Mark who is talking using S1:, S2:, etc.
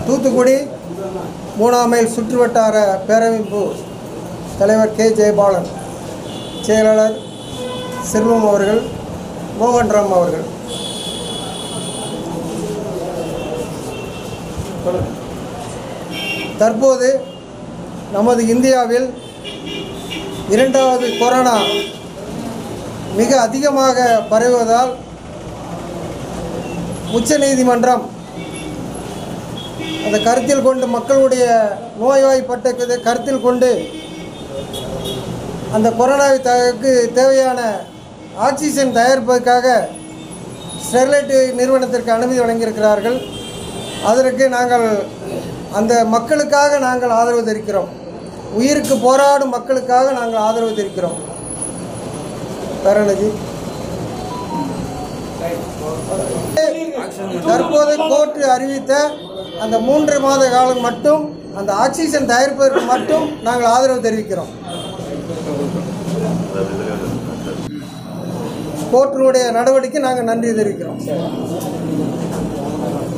S1: தூத்துக்குடி மூணாம் மைல் சுற்றுவட்டார பேரமைப்பு தலைவர் கே ஜெயபாலன் செயலாளர் செல்வம் அவர்கள் மோகன்ராம் அவர்கள் தற்போது நமது இந்தியாவில் இரண்டாவது கொரோனா மிக அதிகமாக பரவுவதால் உச்சநீதிமன்றம் அந்த கருத்தில் கொண்டு மக்களுடைய நோய்வாய்ப்பட்டதை கருத்தில் கொண்டு அந்த கொரோனாவுக்கு தேவையான ஆக்சிஜன் தயாரிப்பதற்காக ஸ்டெர்லைட் நிறுவனத்திற்கு அனுமதி வழங்கியிருக்கிறார்கள் அதற்கு நாங்கள் அந்த மக்களுக்காக நாங்கள் ஆதரவு தெரிவிக்கிறோம் உயிருக்கு போராடும் மக்களுக்காக நாங்கள் ஆதரவு தெரிவிக்கிறோம் கருணாநிதி தற்போது கோர்ட்டு அறிவித்த அந்த மூன்று மாத காலம் மட்டும் அந்த ஆக்சிஜன் தயாரிப்பதற்கு மட்டும் நாங்கள் ஆதரவு தெரிவிக்கிறோம் கோர்ட்டினுடைய நடவடிக்கை நாங்கள் நன்றி தெரிவிக்கிறோம்